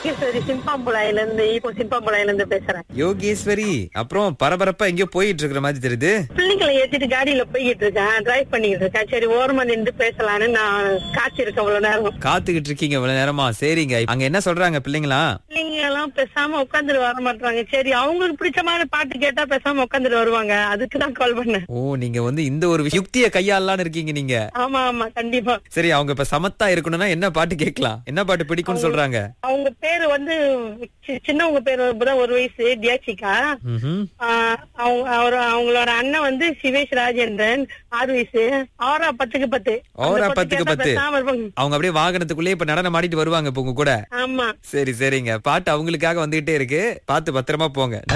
யோகேஸ்வரி சிம்பாம்புலாயில இருந்து இப்போ சிம்பாம்புலாயில இருந்து பேசுறேன் யோகேஸ்வரி அப்புறம் பரபரப்பா எங்கேயோ போயிட்டு இருக்கிற மாதிரி தெரியுது பிள்ளைங்களை ஏத்திட்டு காடியில போய்கிட்டு இருக்கேன் டிரைவ் பண்ணிக்கிட்டு இருக்கேன் சரி ஓரமா நின்று பேசலான்னு நான் காய்ச்சிருக்கேன் அவ்வளவு நேரம் காத்துக்கிட்டு இருக்கீங்க இவ்வளவு நேரமா சரிங்க அங்க என்ன சொல்றாங்க பிள்ளைங்களா பிள்ளைங்க எல்லாம் பேசாம உட்காந்துட்டு வர மாட்டாங்க சரி அவங்களுக்கு பிடிச்சமான பாட்டு கேட்டா பேசாம உட்காந்துட்டு வருவாங்க அதுக்கு தான் கால் பண்ணேன் ஓ நீங்க வந்து இந்த ஒரு விஷ- யுக்திய கையாளலான்னு இருக்கீங்க நீங்க ஆமா ஆமா கண்டிப்பா சரி அவங்க இப்ப சமத்தா இருக்கணும்னா என்ன பாட்டு கேட்கலாம் என்ன பாட்டு பிடிக்கும்னு சொல்றாங்க அவங்க பேரு வந்து சி- சின்னவங்க பேரு இப்பதான் ஒரு வயசு தியாச்சிகா ம்ஹும். ஆஹ் அவங்க அவர் அவங்களோட அண்ணன் வந்து சிவேஷ் ராஜேந்திரன் ஆறு வயசு ஆறா பத்துக்கு பத்து அந்த ஓரா பாட்டு பத்துக்கு கேட்டா பத்து பேசாம இருப்பாங்க அவங்க அப்படியே வாகனத்துக்குள்ளே இப்ப நடனம் ஆடிட்டு வருவாங்க இப்ப உங்க கூட ஆமா சரி சரிங்க பாட்டு அவங்களுக்காக வந்துகிட்டே இருக்கு பார்த்து பத்திரமா போங்க